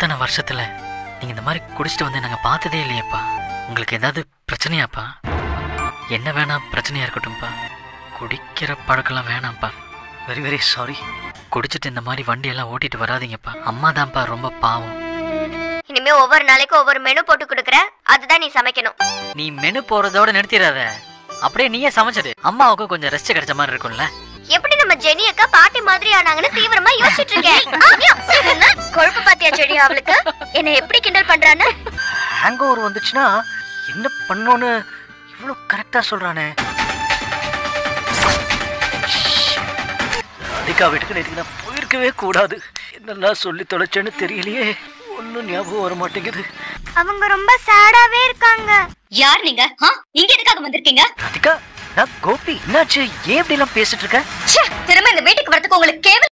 இத்தனை வருஷத்துல நீங்க இந்த மாதிரி குடிச்சிட்டு வந்து நாங்க பார்த்ததே இல்லையேப்பா உங்களுக்கு ஏதாவது பிரச்சனையாப்பா என்ன வேணா பிரச்சனையா இருக்கட்டும்ப்பா குடிக்கிற பழக்கம்லாம் வேணாம்ப்பா வெரி வெரி சாரி குடிச்சிட்டு இந்த மாதிரி வண்டியெல்லாம் ஓட்டிட்டு வராதீங்கப்பா அம்மா தான்ப்பா ரொம்ப பாவம் இனிமே ஒவ்வொரு நாளைக்கும் ஒவ்வொரு மெனு போட்டு கொடுக்குற அதுதான் நீ சமைக்கணும் நீ மெனு போறதோட நிறுத்திடாத அப்படியே நீயே சமைச்சிடு அம்மாவுக்கும் கொஞ்சம் ரெஸ்ட் கிடைச்ச மாதிரி இருக்கும்ல எப்படி நம்ம ஜெனி அக்கா பாட்டி மாதிரி ஆனாங்கன்னு தீவிரமா யோசிச்சுட்டு இருக்கேன் ஆ, என்ன கொழுப்பு பாத்தியா செடி அவளுக்கு என்ன எப்படி கிண்டல் பண்றான்னு ஹேங் ஓவர் வந்துச்சுன்னா என்ன பண்ணோன்னு இவ்வளோ கரெக்டாக சொல்கிறானே ராதிகா வீட்டுக்கு நேற்றுக்கு நான் போயிருக்கவே கூடாது என்னெல்லாம் சொல்லி தொலைச்சேன்னு தெரியலையே ஒன்றும் ஞாபகம் வர மாட்டேங்குது அவங்க ரொம்ப சேடாவே இருக்காங்க யார் நீங்க ஆ? இங்க எதுக்காக வந்திருக்கீங்க ராதிகா நான் கோபி என்னாச்சு ஏன் இப்படிலாம் பேசிட்டு இருக்க ச்சே, திரும்ப இந்த வீட்டுக்கு வரதுக்கு உங்களுக்கு கேவலம்